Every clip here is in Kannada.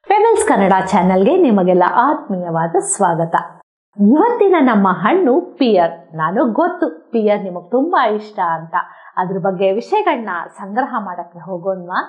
ಪೆಬಲ್ಸ್ ಕನ್ನಡ ಚಾನೆಲ್ಗೆ ನಿಮಗೆಲ್ಲ ಆತ್ಮೀಯವಾದ ಸ್ವಾಗತ ಇವತ್ತಿನ ನಮ್ಮ ಹಣ್ಣು ಪಿಯರ್ ನಾನು ಗೊತ್ತು ಪಿಯರ್ ನಿಮಗೆ ತುಂಬಾ ಇಷ್ಟ ಅಂತ ಅದ್ರ ಬಗ್ಗೆ ವಿಷಯಗಳನ್ನ ಸಂಗ್ರಹ ಮಾಡಕ್ಕೆ ಹೋಗೋಣ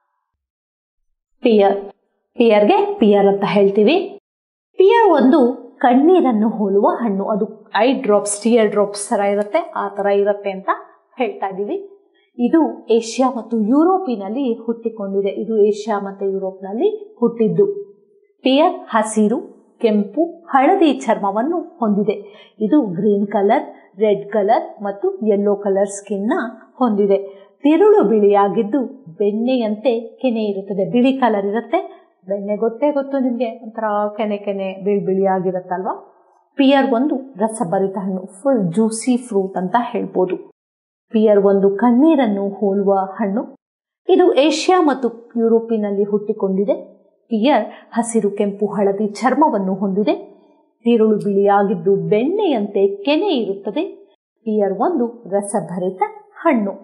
ಪಿಯರ್ ಪಿಯರ್ಗೆ ಪಿಯರ್ ಅಂತ ಹೇಳ್ತೀವಿ ಪಿಯರ್ ಒಂದು ಕಣ್ಣೀರನ್ನು ಹೋಲುವ ಹಣ್ಣು ಅದು ಐ ಡ್ರಾಪ್ಸ್ ಟಿಯರ್ ಡ್ರಾಪ್ಸ್ ತರ ಇರುತ್ತೆ ಆ ತರ ಇರುತ್ತೆ ಅಂತ ಹೇಳ್ತಾ ಇದ್ದೀವಿ ಇದು ಏಷ್ಯಾ ಮತ್ತು ಯುರೋಪಿನಲ್ಲಿ ಹುಟ್ಟಿಕೊಂಡಿದೆ ಇದು ಏಷ್ಯಾ ಮತ್ತು ಯುರೋಪ್ನಲ್ಲಿ ಹುಟ್ಟಿದ್ದು ಪಿಯರ್ ಹಸಿರು ಕೆಂಪು ಹಳದಿ ಚರ್ಮವನ್ನು ಹೊಂದಿದೆ ಇದು ಗ್ರೀನ್ ಕಲರ್ ರೆಡ್ ಕಲರ್ ಮತ್ತು ಯೆಲ್ಲೋ ಕಲರ್ ಸ್ಕಿನ್ನ ಹೊಂದಿದೆ ತಿರುಳು ಬಿಳಿಯಾಗಿದ್ದು ಬೆಣ್ಣೆಯಂತೆ ಕೆನೆ ಇರುತ್ತದೆ ಬಿಳಿ ಕಲರ್ ಇರುತ್ತೆ ಬೆಣ್ಣೆ ಗೊತ್ತೇ ಗೊತ್ತು ನಿಮಗೆ ಒಂಥರ ಕೆನೆ ಕೆನೆ ಬಿಳಿ ಬಿಳಿಯಾಗಿರುತ್ತಲ್ವಾ ಪಿಯರ್ ಒಂದು ರಸಭರಿತ ಹಣ್ಣು ಫುಲ್ ಜ್ಯೂಸಿ ಫ್ರೂಟ್ ಅಂತ ಹೇಳ್ಬೋದು ಪಿಯರ್ ಒಂದು ಕಣ್ಣೀರನ್ನು ಹೋಲುವ ಹಣ್ಣು ಇದು ಏಷ್ಯಾ ಮತ್ತು ಯುರೋಪಿನಲ್ಲಿ ಹುಟ್ಟಿಕೊಂಡಿದೆ ಪಿಯರ್ ಹಸಿರು ಕೆಂಪು ಹಳದಿ ಚರ್ಮವನ್ನು ಹೊಂದಿದೆ ತಿರುಳು ಬಿಳಿಯಾಗಿದ್ದು ಬೆಣ್ಣೆಯಂತೆ ಕೆನೆ ಇರುತ್ತದೆ ಪಿಯರ್ ಒಂದು ರಸಭರಿತ ಹಣ್ಣು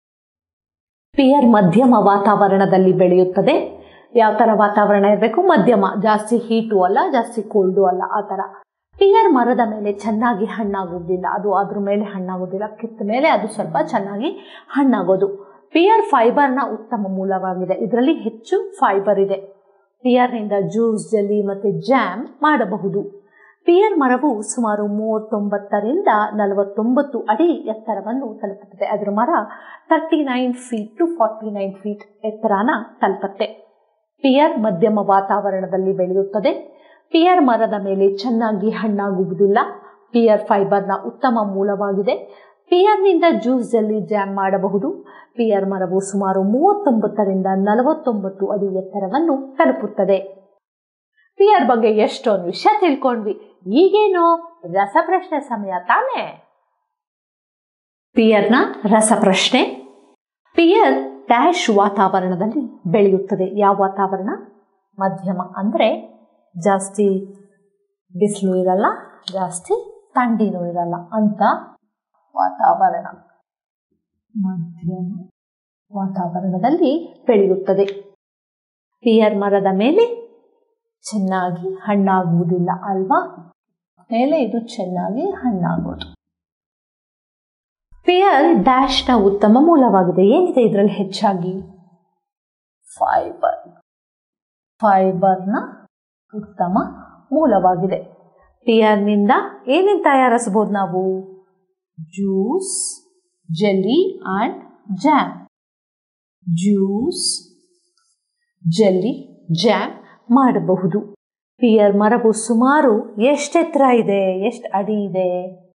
ಪಿಯರ್ ಮಧ್ಯಮ ವಾತಾವರಣದಲ್ಲಿ ಬೆಳೆಯುತ್ತದೆ ಯಾವ ಥರ ವಾತಾವರಣ ಇರಬೇಕು ಮಧ್ಯಮ ಜಾಸ್ತಿ ಹೀಟು ಅಲ್ಲ ಜಾಸ್ತಿ ಕೋಲ್ಡು ಅಲ್ಲ ಆ ಥರ ಪಿಯರ್ ಮರದ ಮೇಲೆ ಚೆನ್ನಾಗಿ ಹಣ್ಣಾಗೋದಿಲ್ಲ ಅದು ಅದ್ರ ಮೇಲೆ ಹಣ್ಣಾಗೋದಿಲ್ಲ ಕಿತ್ತ ಮೇಲೆ ಅದು ಸ್ವಲ್ಪ ಚೆನ್ನಾಗಿ ಹಣ್ಣಾಗೋದು ಪಿಯರ್ ಫೈಬರ್ನ ಉತ್ತಮ ಮೂಲವಾಗಿದೆ ಇದರಲ್ಲಿ ಹೆಚ್ಚು ಫೈಬರ್ ಇದೆ ಪಿಯರ್ನಿಂದ ಜ್ಯೂಸ್ ಜೆಲ್ಲಿ ಮತ್ತು ಜಾಮ್ ಮಾಡಬಹುದು ಪಿಯರ್ ಮರವು ಸುಮಾರು ಮೂವತ್ತೊಂಬತ್ತರಿಂದ ನಲವತ್ತೊಂಬತ್ತು ಅಡಿ ಎತ್ತರವನ್ನು ತಲುಪುತ್ತದೆ ಅದರ ಮರ thirty nine feet to forty nine feet ಎತ್ತರನ ತಲುಪುತ್ತೆ ಪಿಯರ್ ಮಧ್ಯಮ ವಾತಾವರಣದಲ್ಲಿ ಬೆಳೆಯುತ್ತದೆ ಪಿಯರ್ ಮರದ ಮೇಲೆ ಚೆನ್ನಾಗಿ ಹಣ್ಣಾಗುವುದಿಲ್ಲ ಪಿಯರ್ ಫೈಬರ್ನ ಉತ್ತಮ ಮೂಲವಾಗಿದೆ ಪಿಯರ್ನಿಂದ ಜ್ಯೂಸ್ ಜಲ್ಲಿ ಜಾಮ್ ಮಾಡಬಹುದು ಪಿಯರ್ ಮರವು ಸುಮಾರು ಮೂವತ್ತೊಂಬತ್ತರಿಂದ ನಲವತ್ತೊಂಬತ್ತು ಅಡಿ ಎತ್ತರವನ್ನು ತಲುಪುತ್ತದೆ ಪಿಯರ್ ಬಗ್ಗೆ ಎಷ್ಟೊಂದು ವಿಷಯ ತಿಳ್ಕೊಂಡ್ವಿ ಈಗೇನು ರಸಪ್ರಶ್ನೆ ಸಮಯ ತಾನೇ ಪಿಯರ್ನ ರಸಪ್ರಶ್ನೆ ಪಿಯರ್ ಡ್ಯಾಶ್ ವಾತಾವರಣದಲ್ಲಿ ಬೆಳೆಯುತ್ತದೆ ಯಾವ ವಾತಾವರಣ ಮಧ್ಯಮ ಅಂದರೆ ಜಾಸ್ತಿ ಬಿಸಿಲು ಇರಲ್ಲ ಜಾಸ್ತಿ ಥಂಡಿನೂ ಇರಲ್ಲ ಅಂತ ವಾತಾವರಣ ಮಧ್ಯಮ ವಾತಾವರಣದಲ್ಲಿ ಬೆಳೆಯುತ್ತದೆ ಪಿಯರ್ ಮರದ ಮೇಲೆ ಚೆನ್ನಾಗಿ ಹಣ್ಣಾಗುವುದಿಲ್ಲ ಅಲ್ವಾ ಮೇಲೆ ಇದು ಚೆನ್ನಾಗಿ ಹಣ್ಣಾಗೋದು ಪಿಯರ್ ಡ್ಯಾಶ್ನ ಉತ್ತಮ ಮೂಲವಾಗಿದೆ ಏನಿದೆ ಇದರಲ್ಲಿ ಹೆಚ್ಚಾಗಿ ಫೈಬರ್ ಫೈಬರ್ನ ಉತ್ತಮ ಮೂಲವಾಗಿದೆ ಪಿಯರ್ನಿಂದ ಏನೇನು ತಯಾರಿಸಬಹುದು ನಾವು juice jelly and jam juice jelly jam ಮಾಡಬಹುದು ಪಿಯರ್ ಮರವು ಸುಮಾರು ಎಷ್ಟು ಎತ್ತರ ಇದೆ ಎಷ್ಟು ಅಡಿ ಇದೆ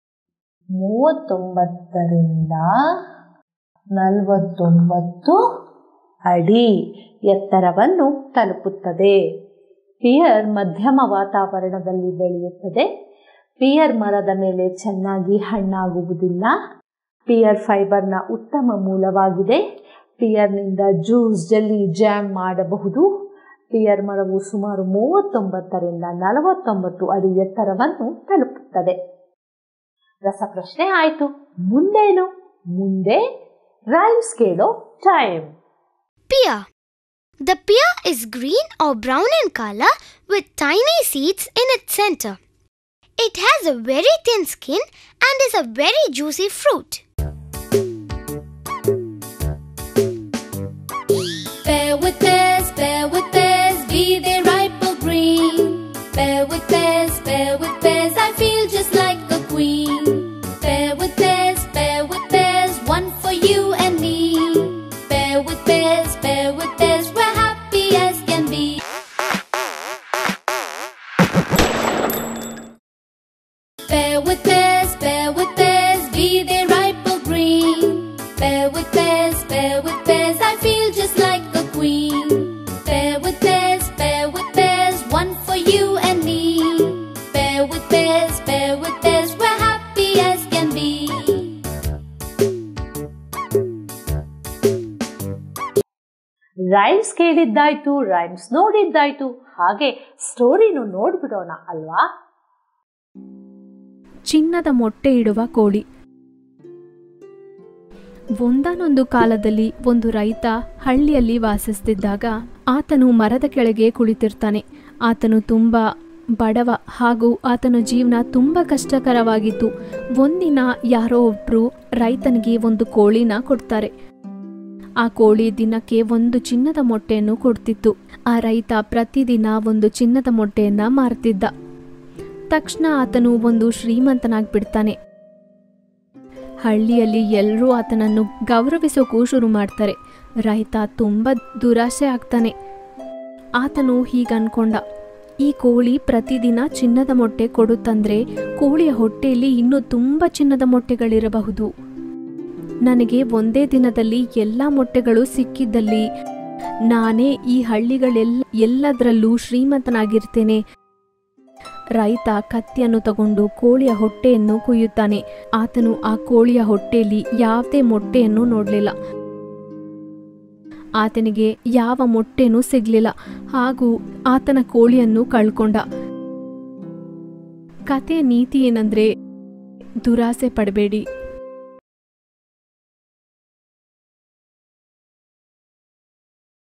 ಮೂವತ್ತೊಂಬತ್ತರಿಂದ ನಲವತ್ತೊಂಬತ್ತು ಅಡಿ ಎತ್ತರವನ್ನು ತಲುಪುತ್ತದೆ ಪಿಯರ್ ಮಧ್ಯಮ ವಾತಾವರಣದಲ್ಲಿ ಬೆಳೆಯುತ್ತದೆ ಪಿಯರ್ ಮರದ ಮೇಲೆ ಚೆನ್ನಾಗಿ ಹಣ್ಣಾಗುವುದಿಲ್ಲ ಪಿಯರ್ ಫೈಬರ್ನ ಉತ್ತಮ ಮೂಲವಾಗಿದೆ ಪಿಯರ್ನಿಂದ ಜ್ಯೂಸ್ ಜಲ್ಲಿ ಜಾಮ್ ಮಾಡಬಹುದು ಪಿಯರ್ ಮರವು ಸುಮಾರು ಮೂವತ್ತೊಂಬತ್ತರಿಂದ ನಲವತ್ತೊಂಬತ್ತು ಅಡಿ ಎತ್ತರವನ್ನು ತಲುಪುತ್ತದೆ ರಸಪ್ರಶ್ನೆ ಆಯಿತು ಮುಂದೇನು ಮುಂದೆ ರೈಮ್ಸ್ ಕೇಳೋ time Pear. The pear is green or brown in color with tiny seeds in its center. It has a very thin skin and is a very juicy fruit. Bear with bears, bear with bears, be they ripe or green. Bear with bears, bear with bears, I feel just like a queen. Bear with bears, bear with bears, one for you and me. Bear with bears, bear with bears, we're happy as can be. Bear with bears, bear with bears, be they ripe or green. Bear with bears, bear with bears, I feel just like a queen. Bear with bears, bear with bears, one for you and me. Bear with bears, bear with bears, we're happy as can be. Rhymes ಕೇಳಿದ್ದಾಯ್ತು ರೈಮ್ಸ್ ನೋಡಿದ್ದಾಯ್ತು ಹಾಗೆ ಸ್ಟೋರಿನೂ ನೋಡ್ಬಿಡೋಣ ಅಲ್ವಾ ಚಿನ್ನದ ಮೊಟ್ಟೆ ಇಡುವ ಕೋಳಿ ಒಂದಾನೊಂದು ಕಾಲದಲ್ಲಿ ಒಂದು ರೈತ ಹಳ್ಳಿಯಲ್ಲಿ ವಾಸಿಸ್ತಿದ್ದಾಗ ಆತನು ಮರದ ಕೆಳಗೆ ಕುಳಿತಿರ್ತಾನೆ ಆತನು ತುಂಬ ಬಡವ ಹಾಗೂ ಆತನ ಜೀವನ ತುಂಬ ಕಷ್ಟಕರವಾಗಿತ್ತು ಒಂದಿನ ಯಾರೋ ಒಬ್ರು ರೈತನಿಗೆ ಒಂದು ಕೋಳಿನ ಕೊಡ್ತಾರೆ ಆ ಕೋಳಿ ದಿನಕ್ಕೆ ಒಂದು ಚಿನ್ನದ ಮೊಟ್ಟೆಯನ್ನು ಕೊಡ್ತಿತ್ತು ಆ ರೈತ ಪ್ರತಿದಿನ ಒಂದು ಚಿನ್ನದ ಮೊಟ್ಟೆಯನ್ನ ಮಾರ್ತಿದ್ದ ತಕ್ಷಣ ಆತನು ಒಂದು ಶ್ರೀಮಂತನಾಗ್ಬಿಡ್ತಾನೆ ಹಳ್ಳಿಯಲ್ಲಿ ಎಲ್ಲರೂ ಆತನನ್ನು ಗೌರವಿಸೋಕ್ಕೂ ಶುರು ಮಾಡ್ತಾರೆ ರೈತ ತುಂಬ ದುರಾಸೆ ಆಗ್ತಾನೆ ಆತನು ಹೀಗನ್ಕೊಂಡ ಈ ಕೋಳಿ ಪ್ರತಿದಿನ ಚಿನ್ನದ ಮೊಟ್ಟೆ ಕೊಡುತ್ತಂದ್ರೆ ಕೋಳಿಯ ಹೊಟ್ಟೆಯಲ್ಲಿ ಇನ್ನೂ ತುಂಬ ಚಿನ್ನದ ಮೊಟ್ಟೆಗಳಿರಬಹುದು ನನಗೆ ಒಂದೇ ದಿನದಲ್ಲಿ ಎಲ್ಲ ಮೊಟ್ಟೆಗಳು ಸಿಕ್ಕಿದ್ದಲ್ಲಿ ನಾನೇ ಈ ಹಳ್ಳಿಗಳೆಲ್ಲ ಎಲ್ಲದರಲ್ಲೂ ಶ್ರೀಮಂತನಾಗಿರ್ತೇನೆ ರೈತ ಕತ್ತಿಯನ್ನು ತಗೊಂಡು ಕೋಳಿಯ ಹೊಟ್ಟೆಯನ್ನು ಕುಯ್ಯುತ್ತಾನೆ ಆತನು ಆ ಕೋಳಿಯ ಹೊಟ್ಟೆಯಲ್ಲಿ ಯಾವುದೇ ಮೊಟ್ಟೆಯನ್ನು ನೋಡಲಿಲ್ಲ ಆತನಿಗೆ ಯಾವ ಮೊಟ್ಟೆನೂ ಸಿಗ್ಲಿಲ್ಲ ಹಾಗೂ ಆತನ ಕೋಳಿಯನ್ನು ಕಳ್ಕೊಂಡ ಕಥೆಯ ನೀತಿ ಏನಂದ್ರೆ ದುರಾಸೆ ಪಡಬೇಡಿ